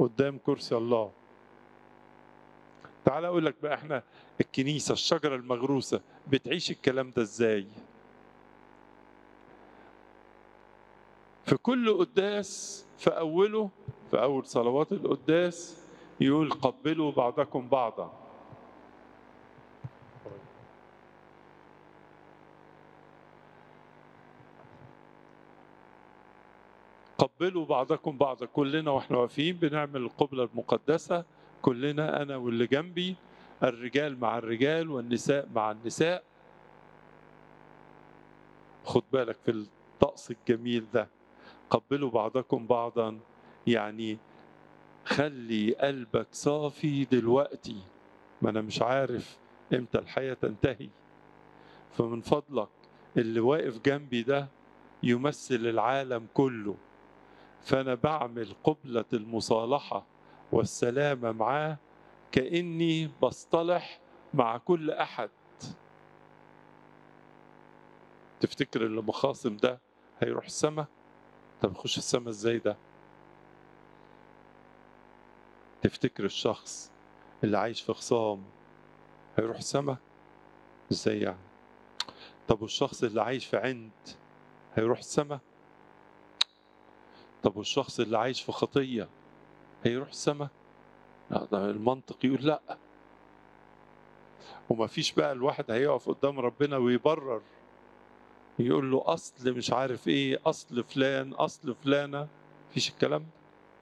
قدام كرسي الله تعال اقول لك بقى احنا الكنيسه الشجره المغروسه بتعيش الكلام ده ازاي في كل قداس في اوله في اول صلوات القداس يقول قبلوا بعضكم بعضا قبلوا بعضكم بعضا كلنا واحنا واقفين بنعمل القبلة المقدسة كلنا أنا واللي جنبي الرجال مع الرجال والنساء مع النساء خد بالك في الطقس الجميل ده قبلوا بعضكم بعضا يعني خلي قلبك صافي دلوقتي ما أنا مش عارف إمتى الحياة تنتهي فمن فضلك اللي واقف جنبي ده يمثل العالم كله فأنا بعمل قبلة المصالحة والسلامة معاه كأني بصطلح مع كل أحد تفتكر اللي مخاصم ده هيروح السماء طب يخش السماء ازاي ده تفتكر الشخص اللي عايش في خصام هيروح السماء ازاي يعني طب والشخص اللي عايش في عند هيروح السماء طب والشخص اللي عايش في خطية هيروح السماء لا ده المنطق يقول لا وما فيش بقى الواحد هيقف قدام ربنا ويبرر يقول له اصل مش عارف ايه اصل فلان اصل فلانه مفيش الكلام ده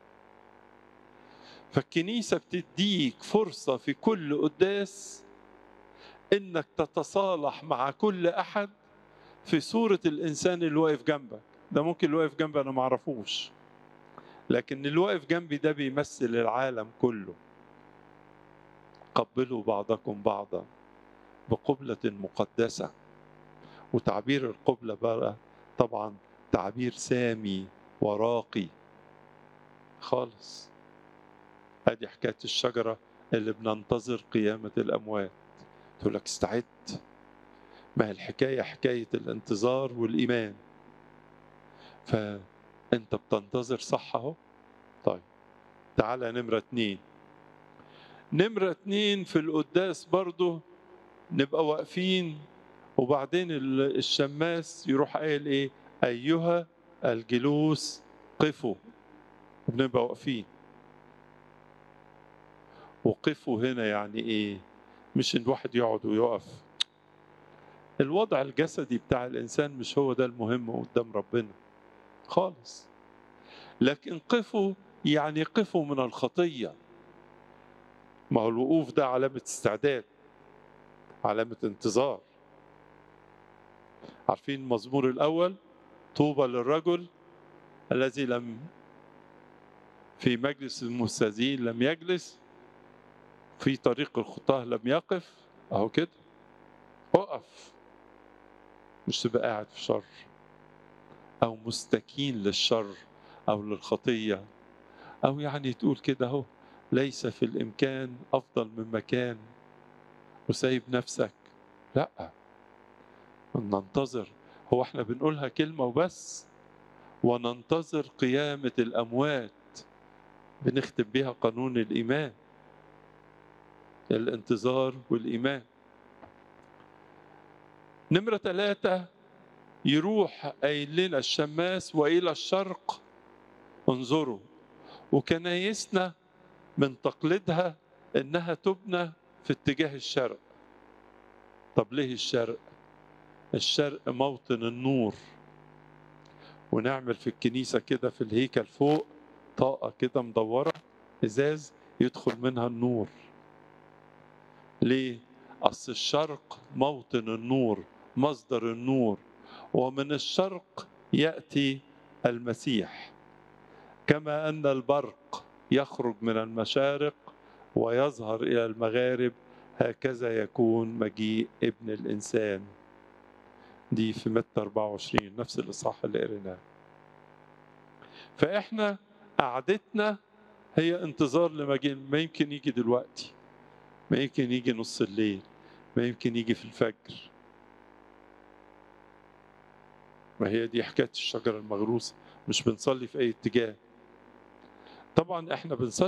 فالكنيسه بتديك فرصه في كل قداس انك تتصالح مع كل احد في صوره الانسان اللي واقف جنبك ده ممكن اللي واقف جنبي انا ما اعرفوش لكن اللي واقف جنبي ده بيمثل العالم كله قبلوا بعضكم بعضا بقبلة مقدسة وتعبير القبلة بقى طبعا تعبير سامي وراقي خالص ادي حكاية الشجرة اللي بننتظر قيامة الأموات تقول لك استعد ما هي الحكاية حكاية الانتظار والإيمان فأنت بتنتظر صح أهو طيب تعالى نمرة اتنين نمرة اتنين في القداس برضو نبقى واقفين وبعدين الشماس يروح قايل ايه ايها الجلوس قفوا بنبقى واقفين وقفوا هنا يعني ايه مش ان واحد يقعد ويقف الوضع الجسدي بتاع الانسان مش هو ده المهم قدام ربنا خالص لكن قفوا يعني قفوا من الخطيه ما هو الوقوف ده علامه استعداد علامه انتظار عارفين المزمور الأول طوبى للرجل الذي لم في مجلس المستاذين لم يجلس في طريق الخطاه لم يقف أهو كده اقف مش تبقى قاعد في شر أو مستكين للشر أو للخطية أو يعني تقول كده أهو ليس في الإمكان أفضل من مكان وسايب نفسك لأ ننتظر هو احنا بنقولها كلمة وبس وننتظر قيامة الأموات بنختم بها قانون الإيمان الانتظار والإيمان نمرة ثلاثة يروح قايل لنا الشماس وإلى الشرق انظروا وكنايسنا من تقليدها إنها تبنى في اتجاه الشرق طب ليه الشرق؟ الشرق موطن النور ونعمل في الكنيسة كده في الهيكل فوق طاقة كده مدورة إزاز يدخل منها النور ليه؟ أصل الشرق موطن النور مصدر النور ومن الشرق يأتي المسيح كما أن البرق يخرج من المشارق ويظهر إلى المغارب هكذا يكون مجيء ابن الإنسان دي في متى 24 نفس الإصحاح اللي قريناه فإحنا قعدتنا هي انتظار لمجيء ما يمكن يجي دلوقتي ما يمكن يجي نص الليل ما يمكن يجي في الفجر ما هي دي حكاية الشجرة المغروسة مش بنصلي في أي اتجاه طبعا احنا بنصلي